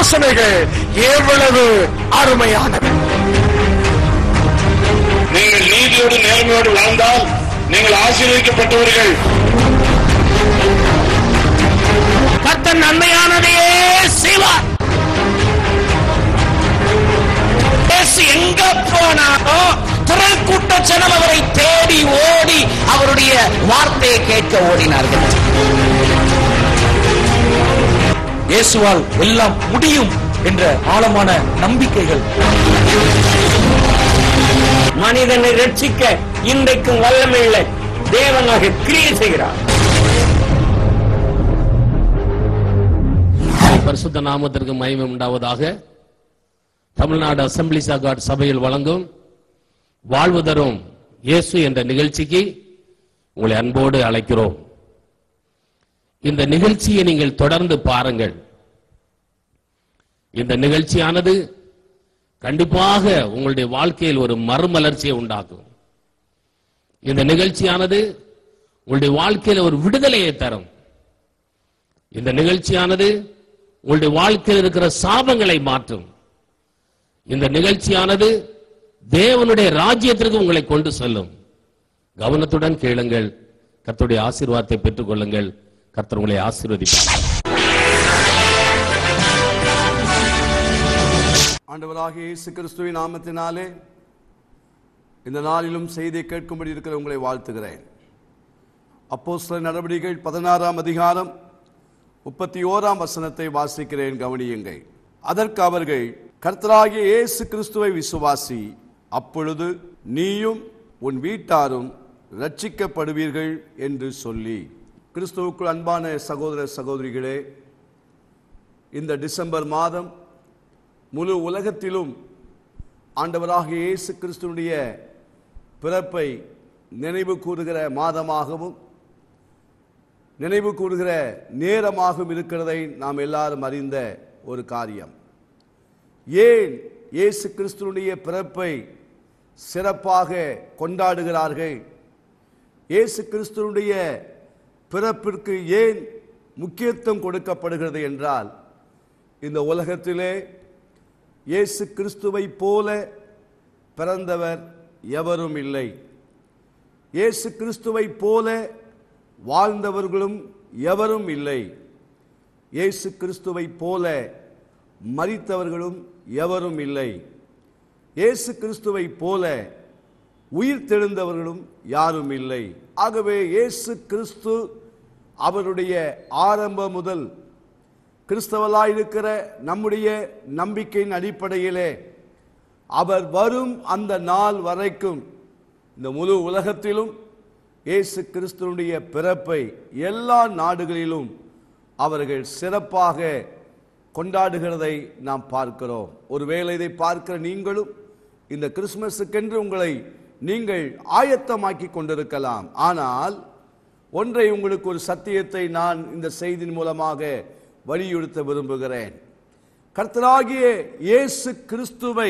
ஆலோசனைகள் எவ்வளவு அருமையானது நீங்கள் நீதியோடு நேர்மையோடு வாழ்ந்தால் நீங்கள் ஆசீர்வதிக்கப்பட்டவர்கள் கர்த்தர் நன்மையானதையே செய்வார் இயேசு எங்க போனாரோ திரள் கூட்ட ஜனம் அவரை தேடி ஓடி அவருடைய வார்த்தையை கேட்க ஓடினார்கள் இயேசுவால் எல்லாம் முடியும் என்ற ஆழமான நம்பிக்கைகள் மனிதனை ரட்சிக்க இன்றைக்கும் வல்லமையுள்ள தேவனாக கிரியை செய்கிறார் பரிசுத்த நாமத்திற்கு மகிமை உண்டாவதாக தமிழ்நாடு அசம்பிளிஸ் ஆஃப் காட் சபையில் வழங்கும் வாழ்வு தரும் இயேசு என்ற நிகழ்ச்சிக்கு உங்களை அன்போடு அழைக்கிறோம் இந்த நிகழ்ச்சியை நீங்கள் தொடர்ந்து பாருங்கள் இந்த நிகழ்ச்சியானது கண்டிப்பாக உங்களுடைய வாழ்க்கையில் ஒரு மறுமலர்ச்சியை உண்டாக்கும் இந்த நிகழ்ச்சியானது உங்களுடைய வாழ்க்கையில் ஒரு விடுதலையை தரும் இந்த நிகழ்ச்சியானது உங்களுடைய வாழ்க்கையில் இருக்கிற சாபங்களை மாற்றும் இந்த நிகழ்ச்சியானது தேவனுடைய ராஜ்யத்திற்கு உங்களை கொண்டு செல்லும் கவனத்துடன் கேளுங்கள் கர்த்தருடைய ஆசீர்வாதத்தை பெற்றுக் கொள்ளுங்கள் கர்த்தர் உங்களை ஆசீர்வதிப்பார் ஆண்டவராகிய இயேசு கிறிஸ்துவின் நாமத்தினாலே இந்த நாளிலும் செய்தியை கேட்கும்படி இருக்கிற உங்களை வாழ்த்துகிறேன் அப்போஸ்தலர் நடவடிக்கைகள் பதினாறாம் அதிகாரம் முப்பத்தி ஓராம் வசனத்தை வாசிக்கிறேன் கவனியுங்கள் அதற்கு அவர்கள் கர்த்தராகிய இயேசு கிறிஸ்துவை விசுவாசி அப்பொழுது நீயும் உன் வீட்டாரும் ரட்சிக்கப்படுவீர்கள் என்று சொல்லி கிறிஸ்துவுக்குள் அன்பான சகோதர சகோதரிகளே இந்த டிசம்பர் மாதம் முழு உலகத்திலும் ஆண்டவராகிய இயேசு கிறிஸ்துனுடைய பிறப்பை நினைவு கூறுகிற மாதமாகவும் நினைவு கூறுகிற நேரமாகவும் இருக்கிறதை நாம் எல்லாரும் அறிந்த ஒரு காரியம் ஏன் இயேசு கிறிஸ்துனுடைய பிறப்பை சிறப்பாக கொண்டாடுகிறார்கள் இயேசு கிறிஸ்துனுடைய பிறப்பிற்கு ஏன் முக்கியத்துவம் கொடுக்கப்படுகிறது என்றால் இந்த உலகத்திலே இயேசு கிறிஸ்துவை போல பிறந்தவர் எவரும் இல்லை இயேசு கிறிஸ்துவை போல வாழ்ந்தவர்களும் எவரும் இல்லை இயேசு கிறிஸ்துவை போல மரித்தவர்களும் எவரும் இல்லை இயேசு கிறிஸ்துவை போல உயிர் தெழுந்தவர்களும் யாரும் இல்லை ஆகவே இயேசு கிறிஸ்து அவருடைய ஆரம்பம் முதல் கிறிஸ்தவலாயிருக்கிற நம்முடைய நம்பிக்கையின் அடிப்படையிலே அவர் வரும் அந்த நாள் வரைக்கும் இந்த முழு உலகத்திலும் இயேசு கிறிஸ்துவனுடைய பிறப்பை எல்லா நாடுகளிலும் அவர்கள் சிறப்பாக கொண்டாடுகிறதை நாம் பார்க்கிறோம் ஒருவேளை இதை பார்க்கிற நீங்களும் இந்த கிறிஸ்துமஸுக்கென்று உங்களை நீங்கள் ஆயத்தமாக்கி கொண்டிருக்கலாம் ஆனால் ஒன்றை உங்களுக்கு ஒரு சத்தியத்தை நான் இந்த செய்தியின் மூலமாக வலியுறுத்த விரும்புகிறேன் கர்த்தராகிய இயேசு கிறிஸ்துவை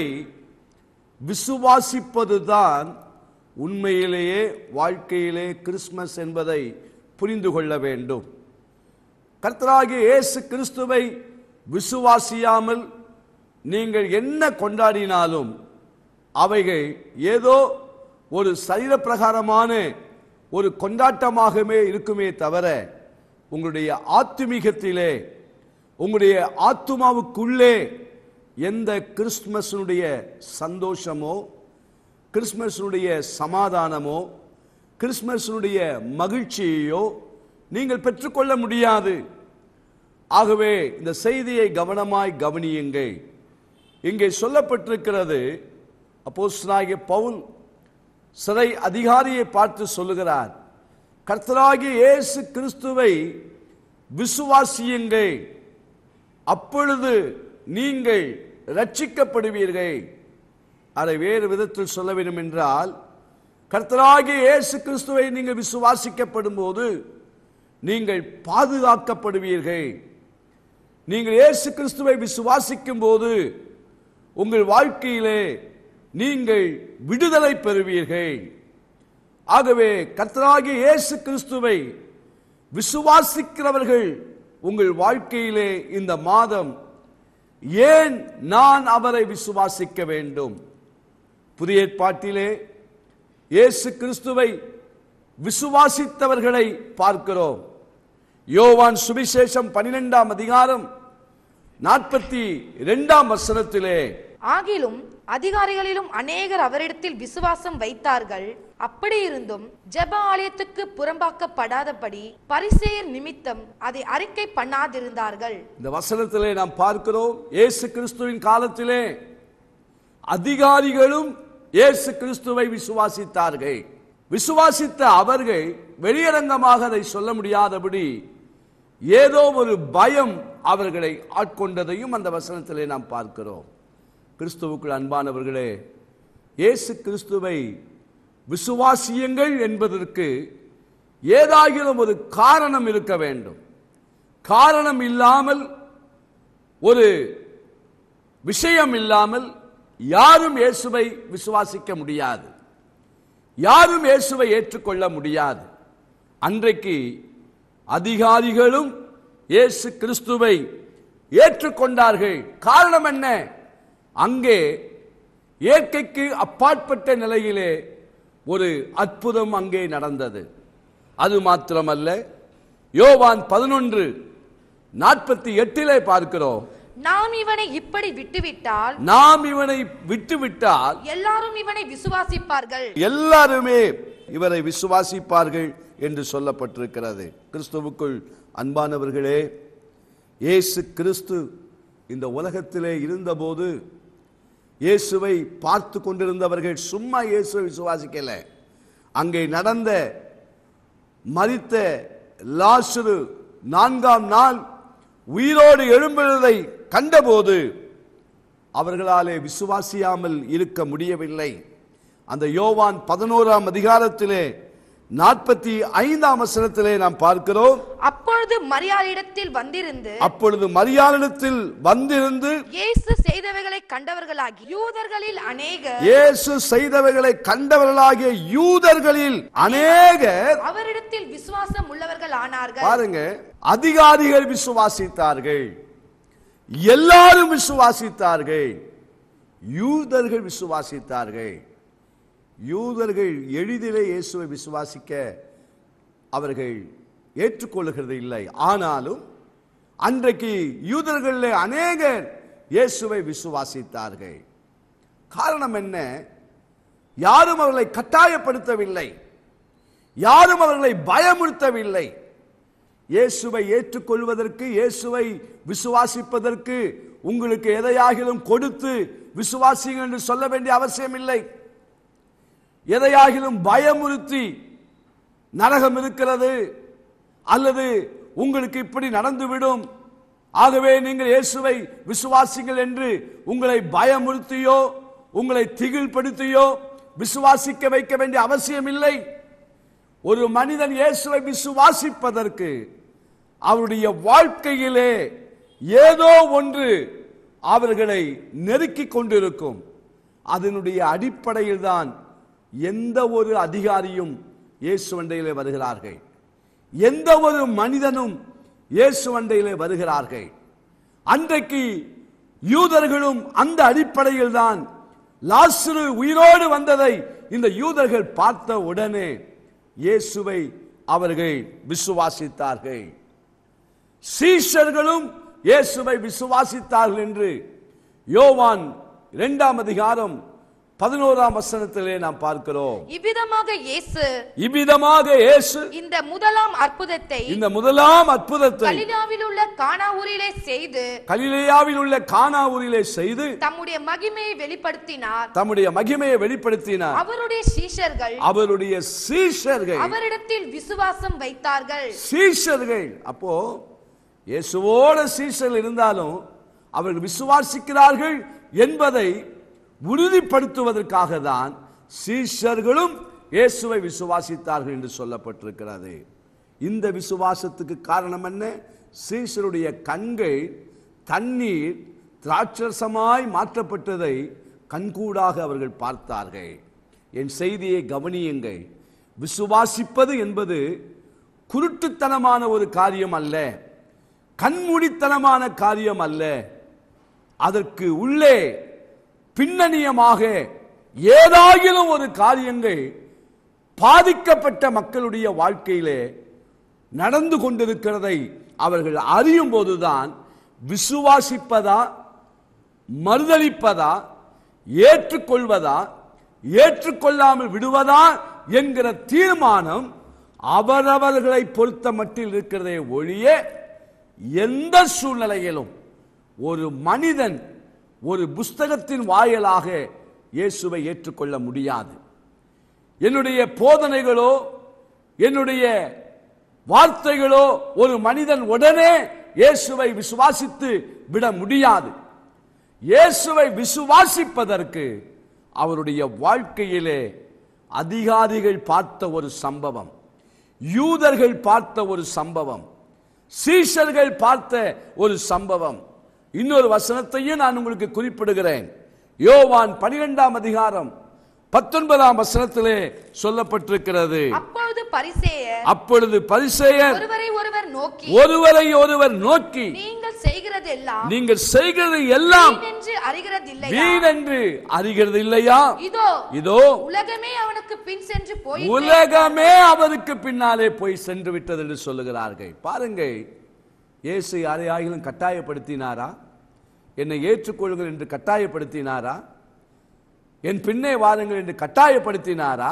விசுவாசிப்பதுதான் உண்மையிலேயே வாழ்க்கையிலே கிறிஸ்மஸ் என்பதை புரிந்து கொள்ள வேண்டும் கர்த்தராகிய இயேசு கிறிஸ்துவை விசுவாசியாமல் நீங்கள் என்ன கொண்டாடினாலும் அவைகள் ஏதோ ஒரு சரீரப்பிரகாரமான ஒரு கொண்டாட்டமாகவே இருக்குமே தவிர உங்களுடைய ஆத்துமீகத்திலே உங்களுடைய ஆத்துமாவுக்குள்ளே எந்த கிறிஸ்துமஸனுடைய சந்தோஷமோ கிறிஸ்மஸனுடைய சமாதானமோ கிறிஸ்மஸனுடைய மகிழ்ச்சியையோ நீங்கள் பெற்றுக்கொள்ள முடியாது ஆகவே இந்த செய்தியை கவனமாய் கவனியுங்கள் இங்கே சொல்லப்பட்டிருக்கிறது அப்போஸ்தலனாகிய பவுல் சிறை அதிகாரியை பார்த்து சொல்லுகிறார் கர்த்தராகிய இயேசு கிறிஸ்துவை விசுவாசியுங்கள் அப்பொழுது நீங்கள் ரட்சிக்கப்படுவீர்கள் அதை வேறு விதத்தில் சொல்ல வேண்டும் என்றால் கர்த்தராகிய இயேசு கிறிஸ்துவை நீங்கள் விசுவாசிக்கப்படும் போது நீங்கள் பாதுகாக்கப்படுவீர்கள் நீங்கள் இயேசு கிறிஸ்துவை விசுவாசிக்கும் போது உங்கள் வாழ்க்கையிலே நீங்கள் விடுதலை பெறுவீர்கள் ஆகவே கர்த்தராகிய இயேசு கிறிஸ்துவை விசுவாசிக்கிறவர்கள் உங்கள் வாழ்க்கையிலே இந்த மாதம் ஏன் நான் அவரை விசுவாசிக்க வேண்டும் புதிய ஏற்பாட்டிலே இயேசு கிறிஸ்துவை விசுவாசித்தவர்களை பார்க்கிறோம் யோவான் சுவிசேஷம் பனிரெண்டாம் அதிகாரம் நாற்பத்தி இரண்டாம் வசனத்திலே ஆகிலும் அதிகாரிகளிலும் அநேகர் அவரிடத்தில் விசுவாசம் வைத்தார்கள் அப்படி இருந்தும் ஜெப ஆலயத்துக்கு புறம்பாக்கப்படாதபடி பரிசேயர் நிமித்தம் அதை அறிக்கை பண்ணாதிருந்தார்கள் இந்த வசனத்திலே நாம் பார்க்கிறோம் இயேசு கிறிஸ்துவின் காலத்திலே அதிகாரிகளும் இயேசு கிறிஸ்துவை விசுவாசித்தார்கள் விசுவாசித்த அவர்கள் வெளியரங்கமாக அதை சொல்ல முடியாதபடி ஏதோ ஒரு பயம் அவர்களை ஆட்கொண்டதையும் அந்த வசனத்திலே நாம் பார்க்கிறோம் கிறிஸ்துவுக்குள் அன்பானவர்களே இயேசு கிறிஸ்துவை விசுவாசியுங்கள் என்பதற்கு ஏதாகிலும் ஒரு காரணம் இருக்க வேண்டும் காரணம் இல்லாமல் ஒரு விஷயம் இல்லாமல் யாரும் இயேசுவை விசுவாசிக்க முடியாது யாரும் இயேசுவை ஏற்றுக்கொள்ள முடியாது அன்றைக்கு அதிகாரிகளும் இயேசு கிறிஸ்துவை ஏற்றுக்கொண்டார்கள் காரணம் என்ன அங்கே இயற்கைக்கு அப்பாற்பட்ட நிலையிலே ஒரு அற்புதம் அங்கே நடந்தது அது மாத்திரமல்ல யோவான் பதினொன்று நாற்பத்தி எட்டிலே பார்க்கிறோம் நாம் இவனை இப்படி விட்டுவிட்டால் நாம் இவனை விட்டுவிட்டால் எல்லாரும் இவனை விசுவாசிப்பார்கள் எல்லாருமே இவரை விசுவாசிப்பார்கள் என்று சொல்லப்பட்டிருக்கிறது கிறிஸ்துவுக்குள் அன்பானவர்களே இயேசு கிறிஸ்து இந்த உலகத்திலே இருந்தபோது இயேசுவை பார்த்து கொண்டிருந்தவர்கள் சும்மா இயேசுவை விசுவாசிக்கல அங்கே நடந்த மரித்த லாசுரு நான்காம் நாள் உயிரோடு எழும்புவதை கண்டபோது அவர்களாலே விசுவாசியாமல் இருக்க முடியவில்லை அந்த யோவான் பதினோராம் அதிகாரத்திலே நாற்பத்தி ஐந்தாம் வசனத்திலே நாம் பார்க்கிறோம் அப்பொழுது மரியாளிடத்தில் வந்திருந்து அப்பொழுது மரியாளிடத்தில் வந்திருந்து இயேசு செய்தவைகளை கண்டவர்களாகி யூதர்களில் அநேகர் இயேசு செய்தவைகளை கண்டவர்களாகிய யூதர்களில் அநேகர் அவரிடத்தில் விசுவாசம் உள்ளவர்கள் ஆனார்கள் பாருங்க அதிகாரிகள் விசுவாசித்தார்கள் எல்லாரும் விசுவாசித்தார்கள் யூதர்கள் விசுவாசித்தார்கள் யூதர்கள் எளிதிலே இயேசுவை விசுவாசிக்க அவர்கள் ஏற்றுக்கொள்ளுகிறது இல்லை ஆனாலும் அன்றைக்கு யூதர்களிலே அநேகர் இயேசுவை விசுவாசித்தார்கள் காரணம் என்ன யாரும் அவர்களை கட்டாயப்படுத்தவில்லை யாரும் அவர்களை பயமுறுத்தவில்லை இயேசுவை ஏற்றுக்கொள்வதற்கு இயேசுவை விசுவாசிப்பதற்கு உங்களுக்கு எதையாகிலும் கொடுத்து விசுவாசிங்கள் என்று சொல்ல வேண்டிய அவசியம் இல்லை எதையாகிலும் பயமுறுத்தி நரகம் இருக்கிறது அல்லது உங்களுக்கு இப்படி நடந்துவிடும் ஆகவே நீங்கள் இயேசுவை விசுவாசிங்கள் என்று உங்களை பயமுறுத்தியோ உங்களை திகில்படுத்தியோ விசுவாசிக்க வைக்க வேண்டிய அவசியம் இல்லை ஒரு மனிதன் இயேசுவை விசுவாசிப்பதற்கு அவருடைய வாழ்க்கையிலே ஏதோ ஒன்று அவர்களை நெருக்கிக் கொண்டிருக்கும் அதனுடைய அடிப்படையில் தான் எந்த ஒரு அதிகாரியும் இயேசு அண்டையிலே வருகிறார்கள் எந்த ஒரு மனிதனும் இயேசு அண்டையிலே வருகிறார்கள் அன்றைக்கு யூதர்களும் அந்த அடிப்படையில் தான் லாசுரு உயிரோடு வந்ததை இந்த யூதர்கள் பார்த்த உடனே இயேசுவை அவர்கள் விசுவாசித்தார்கள் சீஷர்களும் இயேசுவை விசுவாசித்தார்கள் என்று யோவான் இரண்டாம் அதிகாரம் பதினோராம் வசனத்திலே நாம் பார்க்கிறோம் இவ்விதமாக இயேசு இவ்விதமாக இயேசு இந்த முதலாம் அற்புதத்தை இந்த முதலாம் அற்புதத்தை கலினாவில் உள்ள கானா ஊரிலே செய்து கலிலேயாவில் உள்ள கானா ஊரிலே செய்து தம்முடைய மகிமையை வெளிப்படுத்தினார் தம்முடைய மகிமையை வெளிப்படுத்தினார் அவருடைய சீஷர்கள் அவருடைய சீஷர்கள் அவரிடத்தில் விசுவாசம் வைத்தார்கள் சீஷர்கள் அப்போ இயேசுவோட சீஷர்கள் இருந்தாலும் அவர்கள் விசுவாசிக்கிறார்கள் என்பதை உறுதிப்படுத்துவதற்காக தான் சீஷர்களும் இயேசுவை விசுவாசித்தார்கள் என்று சொல்லப்பட்டிருக்கிறது இந்த விசுவாசத்துக்கு காரணம் என்ன சீஷருடைய கண்கள் தண்ணீர் திராட்சரசமாய் மாற்றப்பட்டதை கண்கூடாக அவர்கள் பார்த்தார்கள் என் செய்தியை கவனியுங்கள் விசுவாசிப்பது என்பது குருட்டுத்தனமான ஒரு காரியம் அல்ல கண்மூடித்தனமான காரியம் அல்ல அதற்கு உள்ளே பின்னணியமாக ஏதாகிலும் ஒரு காரியங்கள் பாதிக்கப்பட்ட மக்களுடைய வாழ்க்கையிலே நடந்து கொண்டிருக்கிறதை அவர்கள் அறியும் போதுதான் விசுவாசிப்பதா மறுதளிப்பதா ஏற்றுக்கொள்வதா ஏற்றுக்கொள்ளாமல் விடுவதா என்கிற தீர்மானம் அவரவர்களை பொறுத்த மட்டில் இருக்கிறதே ஒழிய எந்த சூழ்நிலையிலும் ஒரு மனிதன் ஒரு புஸ்தகத்தின் வாயிலாக இயேசுவை ஏற்றுக்கொள்ள முடியாது என்னுடைய போதனைகளோ என்னுடைய வார்த்தைகளோ ஒரு மனிதன் உடனே இயேசுவை விசுவாசித்து விட முடியாது இயேசுவை விசுவாசிப்பதற்கு அவருடைய வாழ்க்கையிலே அதிகாரிகள் பார்த்த ஒரு சம்பவம் யூதர்கள் பார்த்த ஒரு சம்பவம் சீஷர்கள் பார்த்த ஒரு சம்பவம் இன்னொரு வசனத்தையும் நான் உங்களுக்கு குறிப்பிடுகிறேன் யோவான் பனிரெண்டாம் அதிகாரம் பத்தொன்பதாம் வசனத்திலே சொல்லப்பட்டிருக்கிறது அப்பொழுது பரிசேயர் அப்பொழுது பரிசேயர் ஒருவரை ஒருவர் நோக்கி ஒருவரை ஒருவர் நோக்கி நீங்கள் செய்கிறதெல்லாம் நீங்கள் செய்கிறது எல்லாம் வீண் என்று அறிகிறதில்லையா வீணென்று அறிகிறது இல்லையா இதோ இதோ உலகமே அவனுக்கு பின் சென்று போய் உலகமே அவருக்கு பின்னாலே போய் சென்று விட்டது என்று சொல்லுகிறார்கள் பாருங்கள் இயேசு யாரையாகிலும் கட்டாயப்படுத்தினாரா என்னை ஏற்றுக்கொள்ளுங்கள் என்று கட்டாயப்படுத்தினாரா என் பின்னே வாருங்கள் என்று கட்டாயப்படுத்தினாரா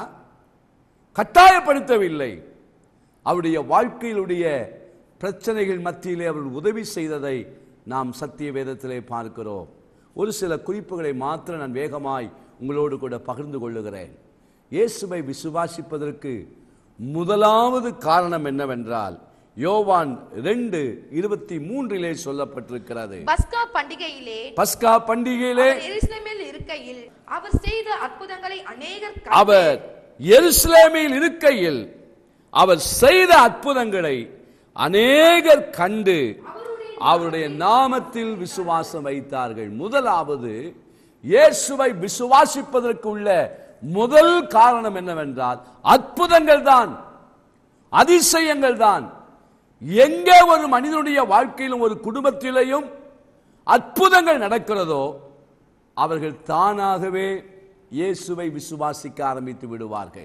கட்டாயப்படுத்தவில்லை அவருடைய வாழ்க்கையிலுடைய பிரச்சனைகள் மத்தியிலே அவர் உதவி செய்ததை நாம் சத்திய வேதத்திலே பார்க்கிறோம் ஒரு சில குறிப்புகளை மாத்திரம் நான் வேகமாய் உங்களோடு கூட பகிர்ந்து கொள்ளுகிறேன் இயேசுவை விசுவாசிப்பதற்கு முதலாவது காரணம் என்னவென்றால் யோவான் ரெண்டு இருபத்தி மூன்றிலே சொல்லப்பட்டிருக்கிறது பஸ்கா பண்டிகையிலே பஸ்கா பண்டிகையிலே அவர் எருசலேமில் இருக்கையில் அவர் செய்த அற்புதங்களை அநேகர் கண்டு அவர் எருசலேமில் இருக்கையில் அவர் செய்த அற்புதங்களை அநேகர் கண்டு அவருடைய நாமத்தில் விசுவாசம் வைத்தார்கள் முதலாவது இயேசுவை விசுவாசிப்பதற்கு உள்ள முதல் காரணம் என்னவென்றால் அற்புதங்கள் தான் அதிசயங்கள் தான் எங்கே ஒரு மனிதனுடைய வாழ்க்கையிலும் ஒரு குடும்பத்திலேயும் அற்புதங்கள் நடக்கிறதோ அவர்கள் தானாகவே இயேசுவை விசுவாசிக்க ஆரம்பித்து விடுவார்கள்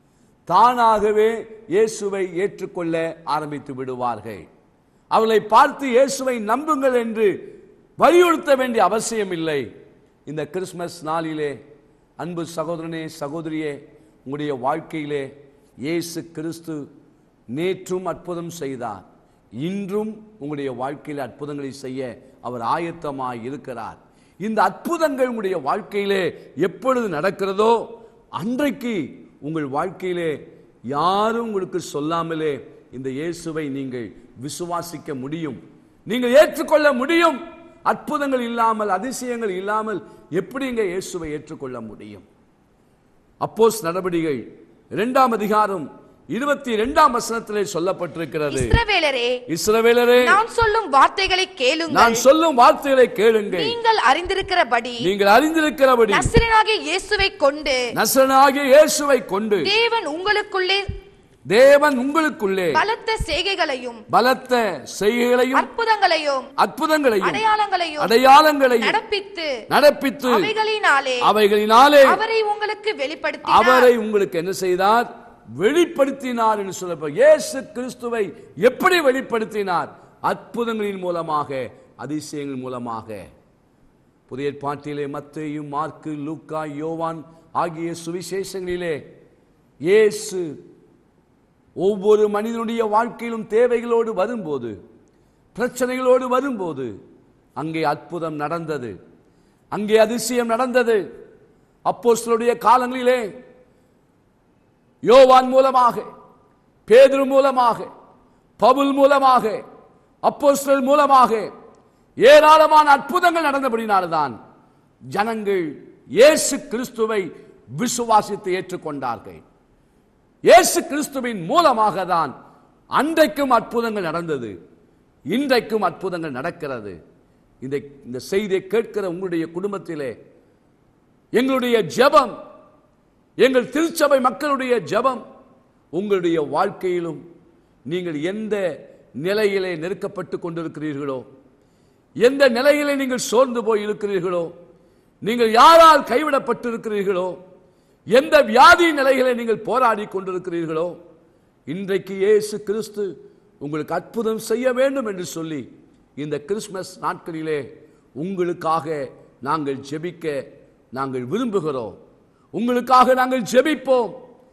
தானாகவே இயேசுவை ஏற்றுக்கொள்ள ஆரம்பித்து விடுவார்கள் அவளை பார்த்து இயேசுவை நம்புங்கள் என்று வலியுறுத்த வேண்டிய அவசியம் இல்லை இந்த கிறிஸ்மஸ் நாளிலே அன்பு சகோதரனே சகோதரியே உங்களுடைய வாழ்க்கையிலே இயேசு கிறிஸ்து நேற்றும் அற்புதம் செய்தார் இன்றும் உங்களுடைய வாழ்க்கையில் அற்புதங்களை செய்ய அவர் ஆயத்தமாய் இருக்கிறார் இந்த அற்புதங்கள் உங்களுடைய வாழ்க்கையிலே எப்பொழுது நடக்கிறதோ அன்றைக்கு உங்கள் வாழ்க்கையிலே யாரும் உங்களுக்கு சொல்லாமலே இந்த இயேசுவை நீங்கள் விசுவாசிக்க முடியும் நீங்கள் ஏற்றுக்கொள்ள முடியும் அற்புதங்கள் இல்லாமல் அதிசயங்கள் இல்லாமல் எப்படிங்க இயேசுவை ஏற்றுக்கொள்ள முடியும் அப்போஸ் நடவடிக்கை இரண்டாம் அதிகாரம் இருபத்தி இரண்டாம் வசனத்திலே சொல்லப்பட்டிருக்கிறது இஸ்ரவேலரே இஸ்ரவேலரே நான் சொல்லும் வார்த்தைகளை நான் கேளுங்கள் சொல்லும் வார்த்தைகளை கேளுங்கள் நீங்கள் அறிந்திருக்கிறபடி நீங்கள் அறிந்திருக்கிறபடி நசரனாகிய இயேசுவை கொண்டு நசனாகிய இயேசுவை கொண்டு தேவன் உங்களுக்குள்ளே தேவன் உங்களுக்குள்ளே பலத்த செய்கைகளையும் பலத்த செய்கைகளையும் அற்புதங்களையும் அற்புதங்களையும் அடையாளங்களையும் அடையாளங்களையும் நடப்பித்து நடப்பித்து அவைகளினாலே அவைகளினாலே அவரை உங்களுக்கு வெளிப்படுத்தினார் அவரை உங்களுக்கு என்ன செய்தார் வெளிப்படுத்தினார் என்று சொல்லப்ப இயேசு கிறிஸ்துவை எப்படி வெளிப்படுத்தினார் அற்புதங்களின் மூலமாக அதிசயங்கள் மூலமாக புதிய பாட்டிலே மத்தேயும் மார்க்கு லூக்கா யோவான் ஆகிய சுவிசேஷங்களிலே இயேசு ஒவ்வொரு மனிதனுடைய வாழ்க்கையிலும் தேவைகளோடு வரும்போது பிரச்சனைகளோடு வரும்போது அங்கே அற்புதம் நடந்தது அங்கே அதிசயம் நடந்தது அப்போஸ்தலருடைய காலங்களிலே யோவான் மூலமாக பேதுரு மூலமாக பவுல் மூலமாக அப்போஸ்தலர் மூலமாக ஏராளமான அற்புதங்கள் நடந்தபடினால்தான் ஜனங்கள் இயேசு கிறிஸ்துவை விசுவாசித்து ஏற்றுக்கொண்டார்கள் இயேசு கிறிஸ்துவின் மூலமாக தான் அன்றைக்கும் அற்புதங்கள் நடந்தது இன்றைக்கும் அற்புதங்கள் நடக்கிறது இந்த இந்த செய்தியை கேட்கிற உங்களுடைய குடும்பத்திலே எங்களுடைய ஜெபம் எங்கள் திருச்சபை மக்களுடைய ஜெபம் உங்களுடைய வாழ்க்கையிலும் நீங்கள் எந்த நிலையிலே நெருக்கப்பட்டு கொண்டிருக்கிறீர்களோ எந்த நிலையிலே நீங்கள் சோர்ந்து போய் இருக்கிறீர்களோ நீங்கள் யாரால் கைவிடப்பட்டிருக்கிறீர்களோ எந்த வியாதி நிலைகளை நீங்கள் போராடி கொண்டிருக்கிறீர்களோ இன்றைக்கு இயேசு கிறிஸ்து உங்களுக்கு அற்புதம் செய்ய வேண்டும் என்று சொல்லி இந்த கிறிஸ்மஸ் நாட்களிலே உங்களுக்காக நாங்கள் ஜெபிக்க நாங்கள் விரும்புகிறோம் உங்களுக்காக நாங்கள் ஜெபிப்போம்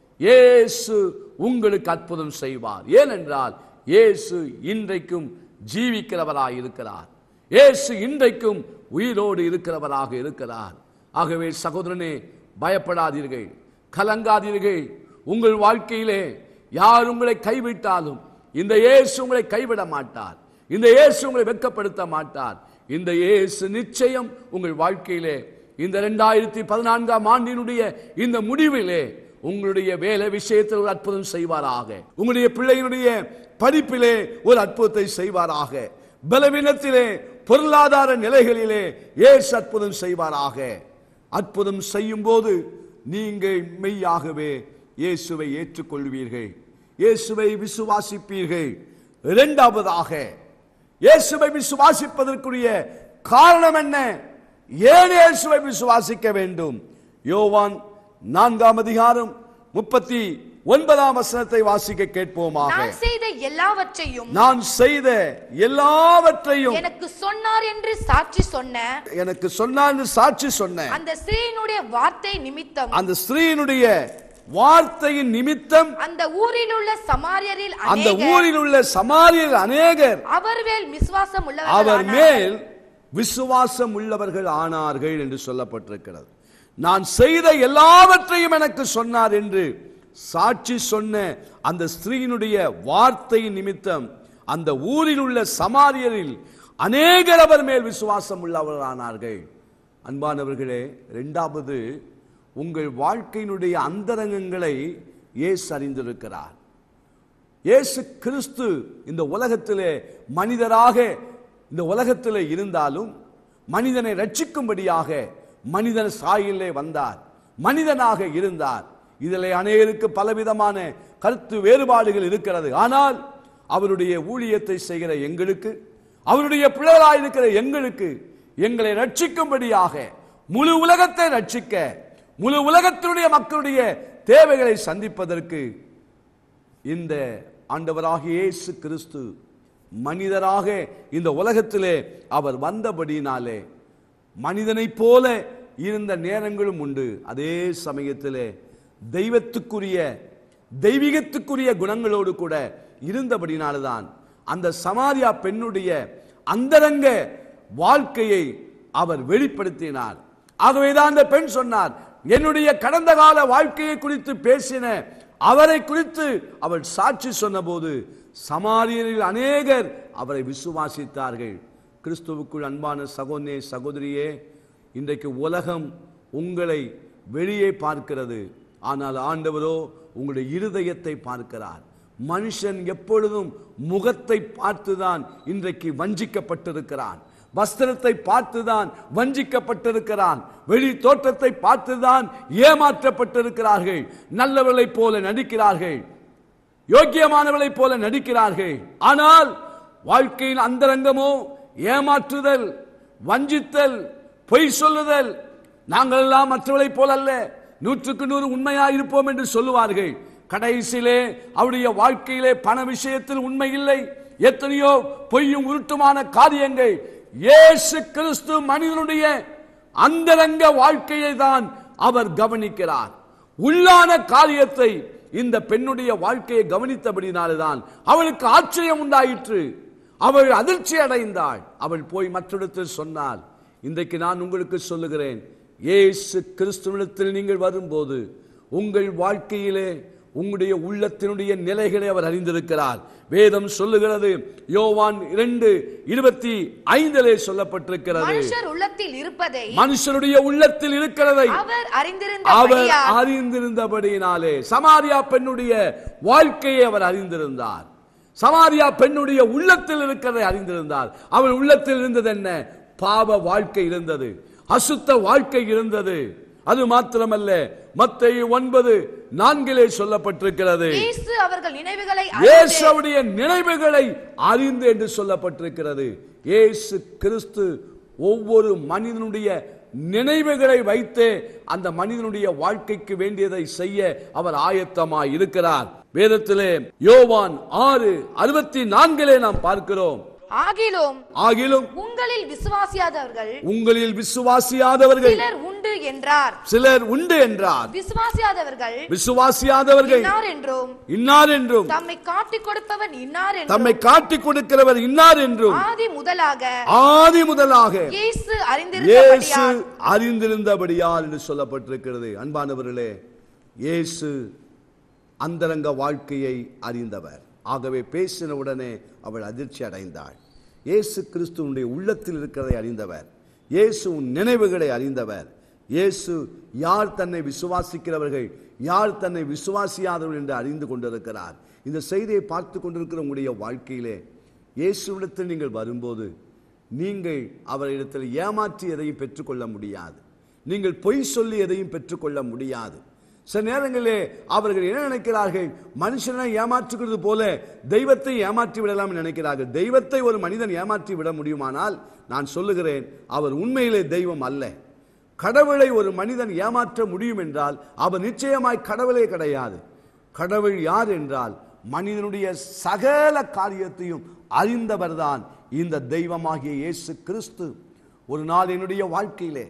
இயேசு உங்களுக்கு அற்புதம் செய்வார் ஏனென்றால் இயேசு இன்றைக்கும் ஜீவிக்கிறவராய் இருக்கிறார் இயேசு இன்றைக்கும் உயிரோடு இருக்கிறவராக இருக்கிறார் ஆகவே சகோதரனே பயப்படாதீர்கள் கலங்காதீர்கள் உங்கள் வாழ்க்கையிலே யார் உங்களை கைவிட்டாலும் இந்த இயேசு உங்களை கைவிட மாட்டார் இந்த இயேசு உங்களை வெட்கப்படுத்த மாட்டார் இந்த இயேசு நிச்சயம் உங்கள் வாழ்க்கையிலே இந்த இரண்டாயிரத்தி பதினான்காம் ஆண்டினுடைய இந்த முடிவிலே உங்களுடைய வேலை விஷயத்தில் ஒரு அற்புதம் செய்வாராக உங்களுடைய பிள்ளைகளுடைய படிப்பிலே ஒரு அற்புதத்தை செய்வாராக பலவீனத்திலே பொருளாதார நிலைகளிலே ஏசு அற்புதம் செய்வாராக அற்புதம் செய்யும் போது நீங்கள் மெய்யாகவே இயேசுவை ஏற்றுக்கொள்வீர்கள் இயேசுவை விசுவாசிப்பீர்கள் இரண்டாவதாக இயேசுவை விசுவாசிப்பதற்குரிய காரணம் என்ன ஏன் இயேசுவை விசுவாசிக்க வேண்டும் யோவான் நான்காம் அதிகாரம் முப்பத்தி ஒன்பதாம் வசனத்தை வாசிக்க கேட்போமாக நான் செய்த எல்லாவற்றையும் நான் செய்த எல்லாவற்றையும் எனக்கு சொன்னார் என்று சாட்சி சொன்ன எனக்கு சொன்னான்னு சாட்சி சொன்னேன் அந்த ஸ்திரீயினுடைய வார்த்தை நிமித்தம் அந்த ஸ்திரீயினுடைய வார்த்தையின் நிமித்தம் அந்த ஊரில் உள்ள சமாரியரில் அந்த அநேகர் ஊரில் உள்ள சமாரியர் அநேகர் அவர் மேல் விசுவாசம் அவர் உள்ளவர் மேல் விசுவாசம் உள்ளவர்கள் ஆனார்கள் என்று சொல்லப்பட்டிருக்கிறது நான் செய்த எல்லாவற்றையும் எனக்கு சொன்னார் என்று சாட்சி சொன்ன அந்த ஸ்திரீயினுடைய வார்த்தையின் நிமித்தம் அந்த ஊரில் உள்ள சமாரியரில் அநேகர் அவர் மேல் விசுவாசம் உள்ளவர்களானார்கள் அன்பானவர்களே இரண்டாவது உங்கள் வாழ்க்கையினுடைய அந்தரங்கங்களை இயேசு அறிந்திருக்கிறார் இயேசு கிறிஸ்து இந்த உலகத்திலே மனிதராக இந்த உலகத்திலே இருந்தாலும் மனிதனை ரட்சிக்கும்படியாக மனிதன் சாயிலே வந்தார் மனிதனாக இருந்தார் இதில் அநேகருக்கு பலவிதமான கருத்து வேறுபாடுகள் இருக்கிறது ஆனால் அவருடைய ஊழியத்தை செய்கிற எங்களுக்கு அவருடைய பிள்ளைகளாய் இருக்கிற எங்களுக்கு எங்களை ரட்சிக்கும்படியாக முழு உலகத்தை ரட்சிக்க முழு உலகத்தினுடைய மக்களுடைய தேவைகளை சந்திப்பதற்கு இந்த ஆண்டவராகிய இயேசு கிறிஸ்து மனிதராக இந்த உலகத்திலே அவர் வந்தபடியினாலே மனிதனைப் போல இருந்த நேரங்களும் உண்டு அதே சமயத்திலே தெய்வத்துக்குரிய தெய்வீகத்துக்குரிய குணங்களோடு கூட இருந்தபடினால்தான் அந்த சமாரியா பெண்ணுடைய அந்தரங்க வாழ்க்கையை அவர் வெளிப்படுத்தினார் ஆகவேதான் அந்த பெண் சொன்னார் என்னுடைய கடந்த கால வாழ்க்கையை குறித்து பேசின அவரை குறித்து அவள் சாட்சி சொன்னபோது சமாரியரில் அநேகர் அவரை விசுவாசித்தார்கள் கிறிஸ்துவுக்குள் அன்பான சகோதரே சகோதரியே இன்றைக்கு உலகம் உங்களை வெளியே பார்க்கிறது ஆனால் ஆண்டவரோ உங்களுடைய இருதயத்தை பார்க்கிறார் மனுஷன் எப்பொழுதும் முகத்தை பார்த்துதான் இன்றைக்கு வஞ்சிக்கப்பட்டிருக்கிறான் வஸ்திரத்தை பார்த்துதான் வஞ்சிக்கப்பட்டிருக்கிறான் வெளி தோற்றத்தை பார்த்துதான் ஏமாற்றப்பட்டிருக்கிறார்கள் நல்லவர்களைப் போல நடிக்கிறார்கள் யோக்கியமானவர்களைப் போல நடிக்கிறார்கள் ஆனால் வாழ்க்கையின் அந்தரங்கமோ ஏமாற்றுதல் வஞ்சித்தல் பொய் சொல்லுதல் நாங்கள் எல்லாம் மற்றவர்களைப் போல அல்ல நூற்றுக்கு நூறு உண்மையா இருப்போம் என்று சொல்லுவார்கள் கடைசியிலே அவருடைய வாழ்க்கையிலே பண விஷயத்தில் உண்மை இல்லை எத்தனையோ பொய்யும் உருட்டுமான காரியங்கள் இயேசு கிறிஸ்து மனிதனுடைய அந்தரங்க வாழ்க்கையை தான் அவர் கவனிக்கிறார் உள்ளான காரியத்தை இந்த பெண்ணுடைய வாழ்க்கையை கவனித்தபடினால்தான் அவளுக்கு ஆச்சரியம் உண்டாயிற்று அவள் அதிர்ச்சி அடைந்தாள் அவள் போய் மற்றிடத்தில் சொன்னாள் இன்றைக்கு நான் உங்களுக்கு சொல்லுகிறேன் இயேசு கிறிஸ்துவனிடத்தில் நீங்கள் வரும்போது உங்கள் வாழ்க்கையிலே உங்களுடைய உள்ளத்தினுடைய நிலைகளை அவர் அறிந்திருக்கிறார் வேதம் சொல்லுகிறது யோவான் இரண்டு இருபத்தி ஐந்திலே சொல்லப்பட்டிருக்கிறது மனுஷர் உள்ளத்தில் இருப்பதை மனுஷனுடைய உள்ளத்தில் இருக்கிறதை அவர் அவர் அறிந்திருந்தபடியால் அறிந்திருந்தபடியினாலே சமாரியா பெண்ணுடைய வாழ்க்கையை அவர் அறிந்திருந்தார் சமாரியா பெண்ணுடைய உள்ளத்தில் இருக்கிறதை அறிந்திருந்தார் அவள் உள்ளத்தில் இருந்தது என்ன பாவ வாழ்க்கை இருந்தது அசுத்த வாழ்க்கை இருந்தது அது மாத்திரமல்ல மத்தேயு ஒன்பது நான்கிலே சொல்லப்பட்டிருக்கிறது இயேசு அவர்கள் நினைவுகளை அறிந்து இயேசுடைய நினைவுகளை அறிந்து என்று சொல்லப்பட்டிருக்கிறது இயேசு கிறிஸ்து ஒவ்வொரு மனிதனுடைய நினைவுகளை வைத்து அந்த மனிதனுடைய வாழ்க்கைக்கு வேண்டியதை செய்ய அவர் ஆயத்தமாய் இருக்கிறார் வேதத்திலே யோவான் ஆறு அறுபத்தி நான்கிலே நாம் பார்க்கிறோம் ஆகிலும் ஆகிலும் உங்களில் விசுவாசியாதவர்கள் உங்களில் விசுவாசியாதவர்கள் சிலர் உண்டு என்றார் சிலர் உண்டு என்றார் விசுவாசியாதவர்கள் விசுவாசியாதவர்கள் இன்னார் என்றும் இன்னார் என்றும் தம்மை காட்டிக் கொடுப்பவன் இன்னார் தம்மை என்றும் காட்டிக் கொடுக்கிறவர் இன்னார் என்றும் ஆதி முதலாக ஆதி முதலாக இயேசு இயேசு அறிந்திருந்தபடியால் அறிந்திருந்தபடியால் என்று சொல்லப்பட்டிருக்கிறது அன்பானவர்களே இயேசு அந்தரங்க வாழ்க்கையை அறிந்தவர் ஆகவே பேசின உடனே அவள் அதிர்ச்சி அடைந்தாள் இயேசு கிறிஸ்துவனுடைய உள்ளத்தில் இருக்கிறதை அறிந்தவர் இயேசு உன் நினைவுகளை அறிந்தவர் இயேசு யார் தன்னை விசுவாசிக்கிறவர்கள் யார் தன்னை விசுவாசியாதவர்கள் என்று அறிந்து கொண்டிருக்கிறார் இந்த செய்தியை பார்த்து கொண்டிருக்கிற உங்களுடைய வாழ்க்கையிலே இயேசுவிடத்தில் நீங்கள் வரும்போது நீங்கள் அவரிடத்தில் ஏமாற்றி எதையும் பெற்றுக்கொள்ள முடியாது நீங்கள் பொய் சொல்லி எதையும் பெற்றுக்கொள்ள முடியாது சில நேரங்களிலே அவர்கள் என்ன நினைக்கிறார்கள் மனுஷனை ஏமாற்றுகிறது போல தெய்வத்தை ஏமாற்றி விடலாம் என்று நினைக்கிறார்கள் தெய்வத்தை ஒரு மனிதன் ஏமாற்றி விட முடியுமானால் நான் சொல்லுகிறேன் அவர் உண்மையிலே தெய்வம் அல்ல கடவுளை ஒரு மனிதன் ஏமாற்ற முடியும் என்றால் அவர் நிச்சயமாய் கடவுளே கிடையாது கடவுள் யார் என்றால் மனிதனுடைய சகல காரியத்தையும் அறிந்தவர்தான் இந்த தெய்வமாகிய இயேசு கிறிஸ்து ஒரு நாள் என்னுடைய வாழ்க்கையிலே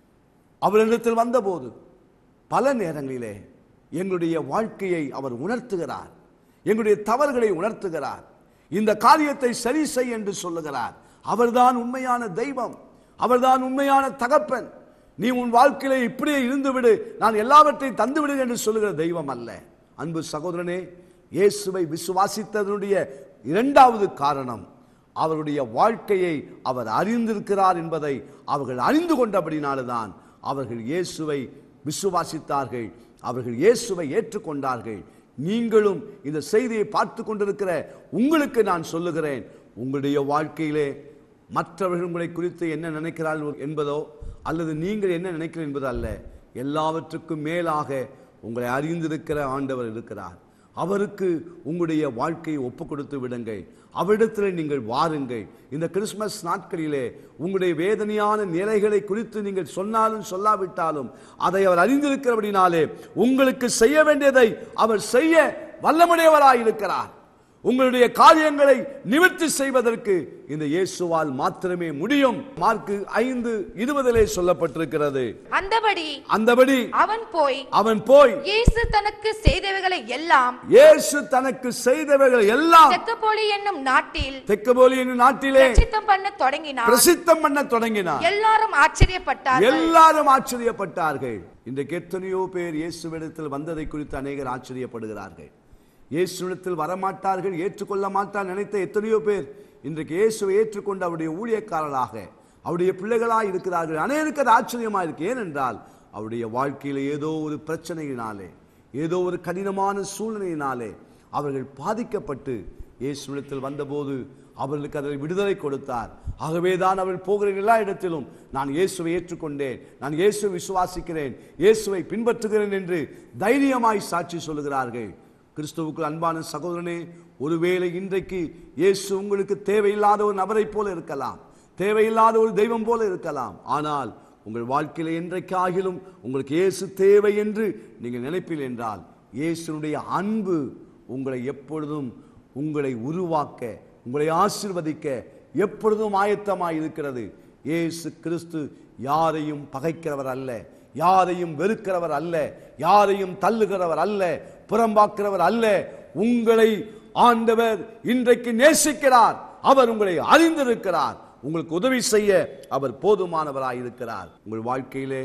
அவரிடத்தில் வந்தபோது பல நேரங்களிலே எங்களுடைய வாழ்க்கையை அவர் உணர்த்துகிறார் எங்களுடைய தவறுகளை உணர்த்துகிறார் இந்த காரியத்தை சரி செய் என்று சொல்லுகிறார் அவர்தான் உண்மையான தெய்வம் அவர்தான் உண்மையான தகப்பன் நீ உன் வாழ்க்கையிலே இப்படியே இருந்து விடு நான் எல்லாவற்றையும் தந்து விடு என்று சொல்லுகிற தெய்வம் அல்ல அன்பு சகோதரனே இயேசுவை விசுவாசித்ததனுடைய இரண்டாவது காரணம் அவருடைய வாழ்க்கையை அவர் அறிந்திருக்கிறார் என்பதை அவர்கள் அறிந்து கொண்டபடினால்தான் அவர்கள் இயேசுவை விசுவாசித்தார்கள் அவர்கள் இயேசுவை ஏற்றுக்கொண்டார்கள் நீங்களும் இந்த செய்தியை பார்த்து கொண்டிருக்கிற உங்களுக்கு நான் சொல்லுகிறேன் உங்களுடைய வாழ்க்கையிலே மற்றவர்கள் உங்களை குறித்து என்ன நினைக்கிறார்கள் என்பதோ அல்லது நீங்கள் என்ன நினைக்கிறீர்கள் என்பது அல்ல எல்லாவற்றுக்கும் மேலாக உங்களை அறிந்திருக்கிற ஆண்டவர் இருக்கிறார் அவருக்கு உங்களுடைய வாழ்க்கையை ஒப்பு கொடுத்து விடுங்கள் அவரிடத்தில் நீங்கள் வாருங்கள் இந்த கிறிஸ்மஸ் நாட்களிலே உங்களுடைய வேதனையான நிலைகளை குறித்து நீங்கள் சொன்னாலும் சொல்லாவிட்டாலும் அதை அவர் அறிந்திருக்கிறபடினாலே உங்களுக்கு செய்ய வேண்டியதை அவர் செய்ய வல்லமுடையவராயிருக்கிறார் உங்களுடைய காரியங்களை நிவர்த்தி செய்வதற்கு இந்த இயேசுவால் மாத்திரமே முடியும் மார்க்கு ஐந்து இருபதிலே சொல்லப்பட்டிருக்கிறது அந்தபடி அந்தபடி அவன் போய் அவன் போய் இயேசு தனக்கு செய்தவைகளை எல்லாம் இயேசு தனக்கு செய்தவைகள் எல்லாம் தெக்கப்போலி என்னும் நாட்டில் தெக்கபோலி என்னும் நாட்டிலே பிரசித்தம் பண்ண தொடங்கினார் பிரசித்தம் பண்ண தொடங்கினார் எல்லாரும் ஆச்சரியப்பட்டார்கள் எல்லாரும் ஆச்சரியப்பட்டார்கள் இன்றைக்கு எத்தனையோ பேர் இயேசுவிடத்தில் வந்ததை குறித்து அநேகர் ஆச்சரியப்படுகிறார்கள் இயேசுவிடத்தில் வரமாட்டார்கள் ஏற்றுக்கொள்ள மாட்டார் நினைத்த எத்தனையோ பேர் இன்றைக்கு இயேசுவை ஏற்றுக்கொண்டு அவருடைய ஊழியக்காரராக அவருடைய பிள்ளைகளாய் இருக்கிறார்கள் அநேருக்கு அது ஆச்சரியமா இருக்கு ஏனென்றால் அவருடைய வாழ்க்கையில் ஏதோ ஒரு பிரச்சனையினாலே ஏதோ ஒரு கடினமான சூழ்நிலையினாலே அவர்கள் பாதிக்கப்பட்டு இயேசுவிடத்தில் வந்தபோது அவர்களுக்கு அதில் விடுதலை கொடுத்தார் ஆகவே தான் அவள் போகிற எல்லா இடத்திலும் நான் இயேசுவை ஏற்றுக்கொண்டேன் நான் இயேசுவை விசுவாசிக்கிறேன் இயேசுவை பின்பற்றுகிறேன் என்று தைரியமாய் சாட்சி சொல்லுகிறார்கள் கிறிஸ்துவுக்கு அன்பான சகோதரனே ஒருவேளை இன்றைக்கு இயேசு உங்களுக்கு தேவையில்லாத ஒரு நபரைப் போல இருக்கலாம் தேவையில்லாத ஒரு தெய்வம் போல இருக்கலாம் ஆனால் உங்கள் வாழ்க்கையில் என்றைக்காகிலும் உங்களுக்கு இயேசு தேவை என்று நீங்கள் நினைப்பீர்கள் என்றால் இயேசுனுடைய அன்பு உங்களை எப்பொழுதும் உங்களை உருவாக்க உங்களை ஆசிர்வதிக்க எப்பொழுதும் ஆயத்தமாய் இருக்கிறது இயேசு கிறிஸ்து யாரையும் பகைக்கிறவர் அல்ல யாரையும் வெறுக்கிறவர் அல்ல யாரையும் தள்ளுகிறவர் அல்ல புறம்பாக்கிறவர் அல்ல உங்களை ஆண்டவர் இன்றைக்கு நேசிக்கிறார் அவர் உங்களை அறிந்திருக்கிறார் உங்களுக்கு உதவி செய்ய அவர் போதுமானவராய் இருக்கிறார் உங்கள் வாழ்க்கையிலே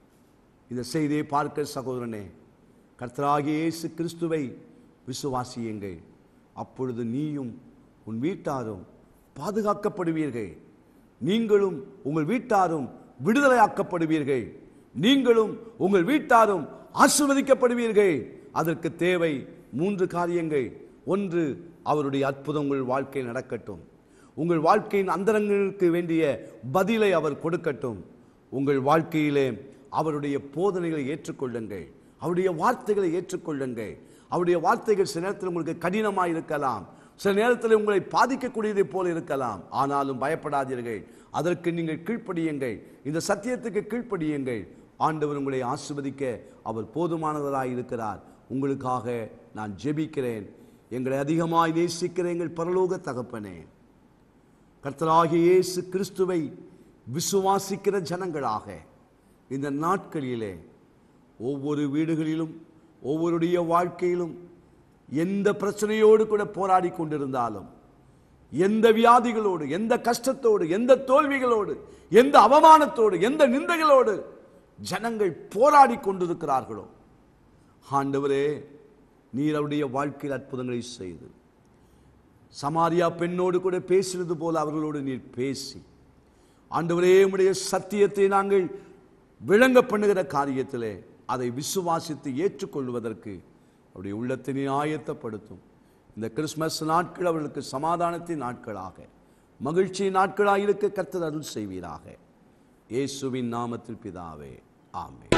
இந்த செய்தியை பார்க்க சகோதரனே கர்த்தராகிய இயேசு கிறிஸ்துவை விசுவாசியுங்கள் அப்பொழுது நீயும் உன் வீட்டாரும் பாதுகாக்கப்படுவீர்கள் நீங்களும் உங்கள் வீட்டாரும் விடுதலையாக்கப்படுவீர்கள் நீங்களும் உங்கள் வீட்டாரும் ஆசிர்வதிக்கப்படுவீர்கள் அதற்கு தேவை மூன்று காரியங்கள் ஒன்று அவருடைய அற்புதம் உங்கள் வாழ்க்கையில் நடக்கட்டும் உங்கள் வாழ்க்கையின் அந்தரங்களுக்கு வேண்டிய பதிலை அவர் கொடுக்கட்டும் உங்கள் வாழ்க்கையிலே அவருடைய போதனைகளை ஏற்றுக்கொள்ளுங்கள் அவருடைய வார்த்தைகளை ஏற்றுக்கொள்ளுங்கள் அவருடைய வார்த்தைகள் சில நேரத்தில் உங்களுக்கு கடினமாக இருக்கலாம் சில நேரத்தில் உங்களை பாதிக்கக்கூடியதை போல இருக்கலாம் ஆனாலும் பயப்படாதீர்கள் அதற்கு நீங்கள் கீழ்ப்படியுங்கள் இந்த சத்தியத்துக்கு கீழ்ப்படியுங்கள் ஆண்டவர் உங்களை ஆசிர்வதிக்க அவர் போதுமானவராய் இருக்கிறார் உங்களுக்காக நான் ஜெபிக்கிறேன் எங்களை அதிகமாய் நேசிக்கிற எங்கள் பரலோக தகப்பனே கர்த்தராகிய இயேசு கிறிஸ்துவை விசுவாசிக்கிற ஜனங்களாக இந்த நாட்களிலே ஒவ்வொரு வீடுகளிலும் ஒவ்வொருடைய வாழ்க்கையிலும் எந்த பிரச்சனையோடு கூட போராடி கொண்டிருந்தாலும் எந்த வியாதிகளோடு எந்த கஷ்டத்தோடு எந்த தோல்விகளோடு எந்த அவமானத்தோடு எந்த நிந்தைகளோடு ஜனங்கள் போராடி கொண்டிருக்கிறார்களோ ஆண்டவரே நீர் அவருடைய வாழ்க்கையில் அற்புதங்களை செய்து சமாரியா பெண்ணோடு கூட பேசினது போல அவர்களோடு நீர் பேசி ஆண்டவரே உம்முடைய சத்தியத்தை நாங்கள் விளங்க பண்ணுகிற காரியத்திலே அதை விசுவாசித்து ஏற்றுக்கொள்வதற்கு அவருடைய உள்ளத்தை நீ ஆயத்தப்படுத்தும் இந்த கிறிஸ்மஸ் நாட்கள் அவர்களுக்கு சமாதானத்தின் நாட்களாக மகிழ்ச்சி நாட்களாக இருக்க கர்த்தர் அருள் செய்வீராக இயேசுவின் நாமத்தில் பிதாவே ஆமென்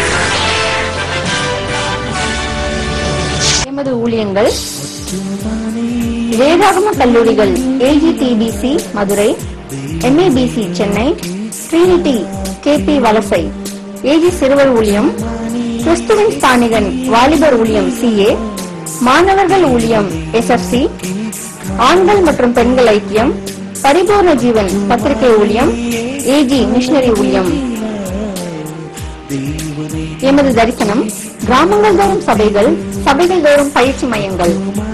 எமது ஊழியங்கள் வேதாகம கல்லூரிகள் AGTBC Madurai MABC Chennai Trinity KP Valasai AG சிறுவர் ஊழியம் கிறிஸ்துவின் ஸ்தானிகன் வாலிபர் ஊழியம் சிஏ மாணவர்கள் ஊழியம் எஸ்எஃப்சி ஆண்கள் மற்றும் பெண்கள் ஐக்கியம் பரிபூர்ண ஜீவன் பத்திரிகை ஊழியம் ஏஜி மிஷனரி ஊழியம் எமது தரிசனம் கிராமங்கள் தோறும் சபைகள் சபைகள் தோறும் பயிற்சி மையங்கள்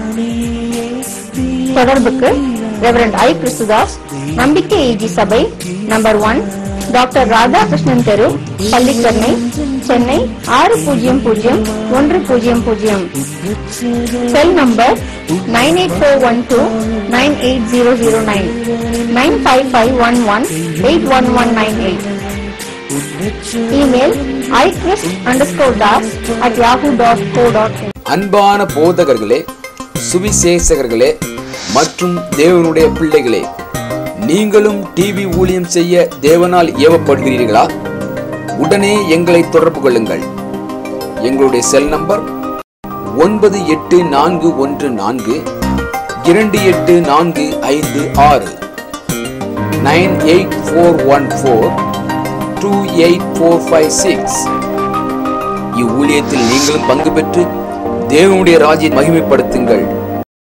தொடர்புக்கு ரெவரண்ட் ஐ கிறிஸ்துதாஸ் நம்பிக்கை ஏஜி சபை நம்பர் ஒன் டாக்டர் ராதாகிருஷ்ணன் தெரு பள்ளிக்கரணை சென்னை ஆறு பூஜ்ஜியம் பூஜ்ஜியம் ஒன்று பூஜ்ஜியம் பூஜ்ஜியம் cell number nine eight four one two nine eight zero zero nine nine five five one one eight one one nine eight email ichrist underscore Das at Yahoo dot co dot in அன்பான போதகர்களே சுவிசேஷகர்களே மற்றும் தேவனுடைய பிள்ளைகளே நீங்களும் TV ஊழியம் செய்ய தேவனால் ஏவப்படுகிறீர்களா உடனே எங்களை தொடர்பு கொள்ளுங்கள் எங்களுடைய செல் நம்பர் ஒன்பது எட்டு நான்கு ஒன்று நான்கு இரண்டு எட்டு நான்கு ஐந்து ஆறு nine eight four one four two eight four five six இவ்வூழியத்தில் நீங்களும் பங்கு பெற்று தேவனுடைய ராஜ்யை மகிமைப்படுத்துங்கள்